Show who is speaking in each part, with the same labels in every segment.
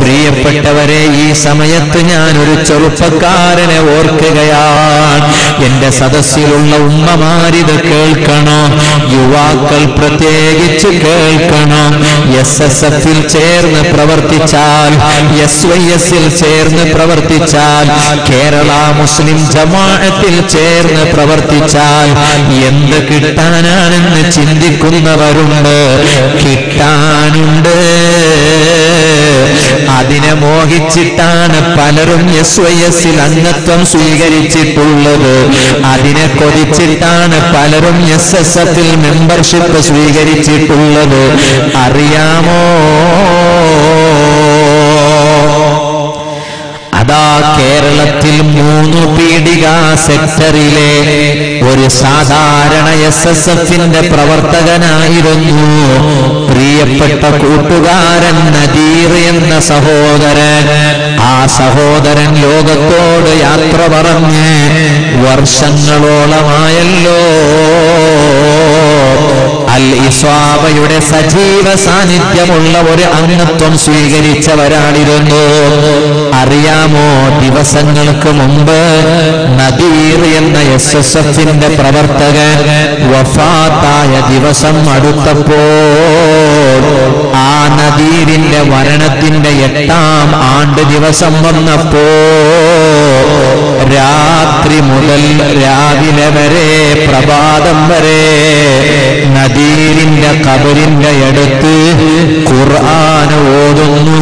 Speaker 1: പ്രിയപ്പെട്ടവരെ ഈ സമയത്ത് ഞാൻ ഒരു ചെറുപ്പക്കാരനെ ഓർക്കുകയാണ് എന്റെ സദസ്സിലുള്ള ഉമ്മമാരിത് കേൾക്കണം യുവാക്കൾ പ്രത്യേകിച്ച് കേൾക്കണം എസ് എസ് എഫിൽ ചേർന്ന് പ്രവർത്തിച്ചാൽ എസ് വൈ എസിൽ ചേർന്ന് പ്രവർത്തിച്ചാൽ കേരള മുസ്ലിം ജമാഅത്തിൽ ചേർന്ന് പ്രവർത്തിച്ചാൽ എന്ത് കിട്ടാനാണെന്ന് ചിന്തിക്കുന്നവരുണ്ട് കിട്ടാനുണ്ട് അതിനെ മോഹിച്ചിട്ടാണ് പലരും എസ് വൈ എസിൽ അംഗത്വം സ്വീകരിച്ചിട്ടുള്ളത് അതിനെ കൊതിച്ചിട്ടാണ് പലരും എസ് എസ് എഫിൽ മെമ്പർഷിപ്പ് സ്വീകരിച്ചിട്ടുള്ളത് അറിയാമോ അതാ കേരളത്തിൽ മൂന്ന് പീഡിക സെക്ടറിലെ ഒരു സാധാരണ എസ് എസ് എഫിന്റെ പ്രവർത്തകനായിരുന്നു പ്രിയപ്പെട്ട കൂട്ടുകാരൻ നദീർ എന്ന സഹോദരൻ ആ സഹോദരൻ ലോകത്തോട് യാത്ര പറഞ്ഞ് വർഷങ്ങളോളമായല്ലോ അൽ ഇസ്വാബയുടെ സജീവ സാന്നിധ്യമുള്ള ഒരു അംഗത്വം സ്വീകരിച്ചവരാണിരുന്നു അറിയാമോ ദിവസങ്ങൾക്ക് മുമ്പ് നദീർ എന്ന എസ് എസ് എഫിന്റെ പ്രവർത്തകൻ വഫാത്തായ ദിവസം അടുത്തപ്പോൾ ആ നദീരിന്റെ മരണത്തിന്റെ എട്ടാം ആണ്ട് ദിവസം വന്നപ്പോ രാത്രി മുതൽ രാവിലെ വരെ പ്രഭാതം വരെ നദീരിന്റെ കബറിന്റെ അടുത്ത് ഖുർആൻ ഓതുന്നു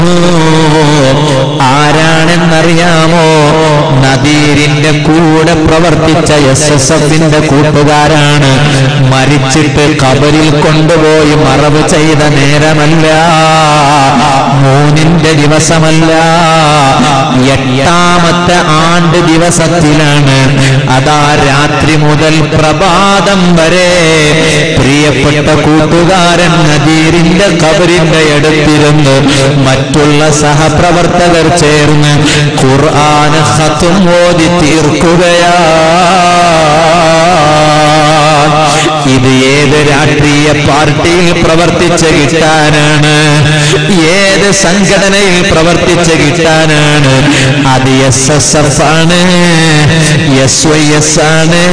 Speaker 1: ആരാണെന്നറിയാമോ നദീരിന്റെ കൂടെ പ്രവർത്തിച്ച എസ് എസ് എഫിന്റെ കൂട്ടുകാരാണ് മരിച്ചിട്ട് കബറിൽ കൊണ്ടുപോയി മറവ് ചെയ്ത നേരമല്ല മൂന്നിന്റെ ദിവസമല്ല എട്ടാമത്തെ ആണ്ട് ദിവസത്തിലാണ് അതാ രാത്രി മുതൽ പ്രഭാതം വരെ പ്രിയപ്പെട്ട കൂട്ടുകാരൻ നദീരിന്റെ കബറിന്റെ അടുത്തിരുന്ന് മറ്റുള്ള സഹപ്രവർത്തകർ ചേർന്ന് ഖുർആൻ ഹത്തും ഓതി തീർക്കുകയാ ഇത് ഏത് രാഷ്ട്രീയ പാർട്ടിയിൽ പ്രവർത്തിച്ച് കിട്ടാനാണ് ഏത് സംഘടനയിൽ പ്രവർത്തിച്ച് കിട്ടാനാണ് അത് എസ് എസ് എഫ് ആണ് എസ് വൈ എസ് ആണ്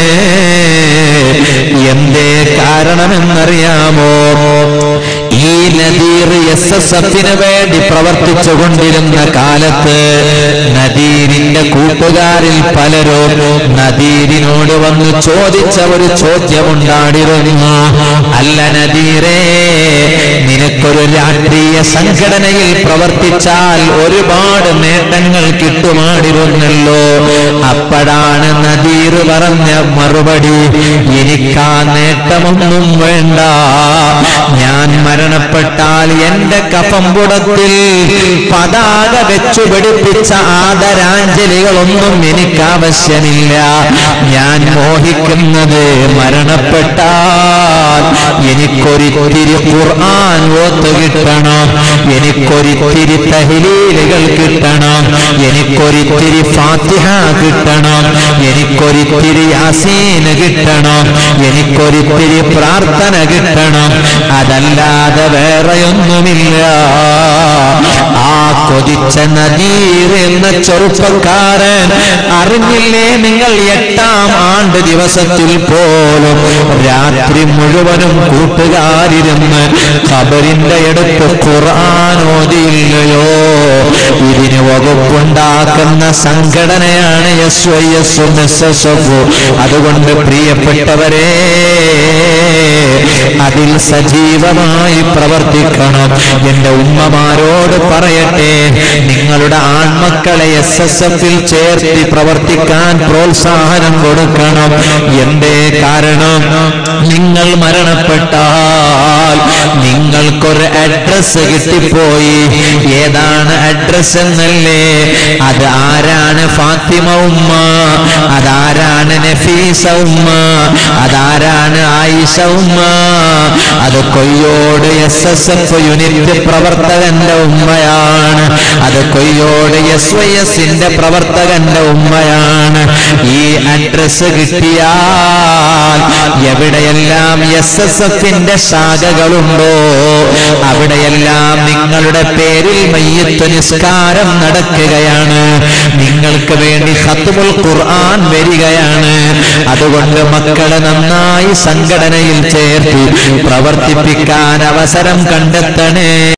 Speaker 1: എന്തേ കാരണമെന്നറിയാമോ ഈ നദീർ എസ് എസ് എഫിന് വേണ്ടി പ്രവർത്തിച്ചു കൊണ്ടിരുന്ന കാലത്ത് നദീരിന്റെ കൂട്ടുകാരിൽ പലരും നദീരിനോട് വന്ന് ചോദിച്ച ഒരു ചോദ്യമുണ്ടാടിരുന്നു അല്ല നദീറേ നിനക്കൊരു രാഷ്ട്രീയ സംഘടനയിൽ പ്രവർത്തിച്ചാൽ ഒരുപാട് നേട്ടങ്ങൾ കിട്ടുമാടിരുന്നല്ലോ അപ്പോഴാണ് നദീർ പറഞ്ഞ മറുപടി എനിക്കാ നേട്ടമൊന്നും വേണ്ട ഞാൻ മരണപ്പെട്ടാൽ എന്റെ കഫംപുടത്തിൽ പതാക വെച്ചു പിടിപ്പിച്ച ആദരാഞ്ജലികളൊന്നും എനിക്ക് ആവശ്യമില്ല ഞാൻ മോഹിക്കുന്നത് മരണപ്പെട്ടാൽ എനിക്കൊരിത്തിരി ഖുർആൻ ഓത്ത് കിട്ടണം എനിക്കൊരിത്തിരി തഹലീലുകൾ കിട്ടണം എനിക്കൊരിത്തിരി ഫാത്തിഹ കിട്ടണം എനിക്കൊരിത്തിരി യാസീന് കിട്ടണം എനിക്കൊരിത്തിരി പ്രാർത്ഥന കിട്ടണം അതല്ലാതെ വേറെയൊന്നുമില്ല ആ കൊതിച്ച നദീർ എന്ന ചെറുപ്പക്കാരൻ അറിഞ്ഞില്ലേ നിങ്ങൾ എട്ടാം ആണ്ട് ദിവസത്തിൽ പോലും രാത്രി മുഴുവനും കൂട്ടുകാരിരുന്ന് ഖബറിന്റെ അടുത്ത് ഖുർആാനോദിയില്ലയോ ഇതിന് വകുപ്പുണ്ടാക്കുന്ന സംഘടനയാണ് S Y S S S F അതുകൊണ്ട് പ്രിയപ്പെട്ടവരെ അതിൽ സജീവമായി പ്രവർത്തിക്കണം എന്റെ ഉമ്മമാരോട് പറയട്ടെ നിങ്ങളുടെ ആൺമക്കളെ എസ് എസ് എഫിൽ ചേർത്തി പ്രവർത്തിക്കാൻ പ്രോത്സാഹനം കൊടുക്കണം എന്തേ കാരണം നിങ്ങൾ മരണപ്പെട്ടാൽ നിങ്ങൾക്കൊരു അഡ്രസ് കിട്ടിപ്പോയി ഏതാണ് അഡ്രസ് എന്നല്ലേ അത് ആരാണ് ഫാത്തിമ ഉമ്മ അതാരാണ് നഫീസ ഉമ്മ അതാരാണ് ആയിഷ ഉമ്മ അത് Koyyode S S F unit പ്രവർത്തകന്റെ ഉമ്മയാണ് അത് കൊയ്യോട് എസ് വൈ എസിന്റെ പ്രവർത്തകന്റെ ഉമ്മയാണ് ഈ അഡ്രസ് കിട്ടിയാൽ എവിടെയെല്ലാം എസ് എസ് എഫിന്റെ ശാഖകളുണ്ടോ അവിടെയെല്ലാം നിങ്ങളുടെ പേരിൽ മയ്യത്ത് നിസ്കാരം നടക്കുകയാണ് നിങ്ങൾക്ക് വേണ്ടി ഖത്മുൽ ഖുർആൻ വരികയാണ് അതുകൊണ്ട് മക്കളെ നന്നായി സംഘടനയിൽ ചേർത്ത് പ്രവർത്തിപ്പിക്കാൻ അവസരം കണ്ടെത്തണേ